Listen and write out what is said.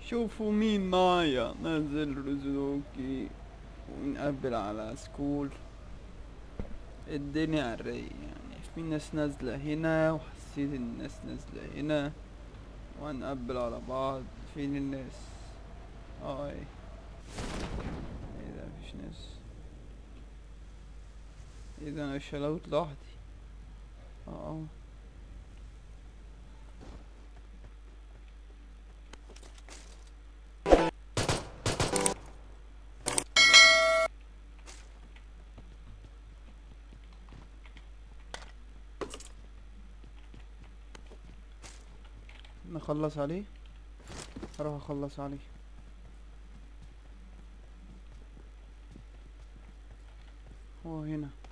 شوفوا مين معايا نازل رزوكي ونقبل على سكول الدنيا على الرايق يعني في ناس نازلة هنا وحسيت الناس نازلة هنا وهنقبل على بعض فين الناس اه ايه ايه ده مفيش ناس ايه ده انا شلوت لوحدي اه اه نخلص عليه اروح اخلص عليه هو هنا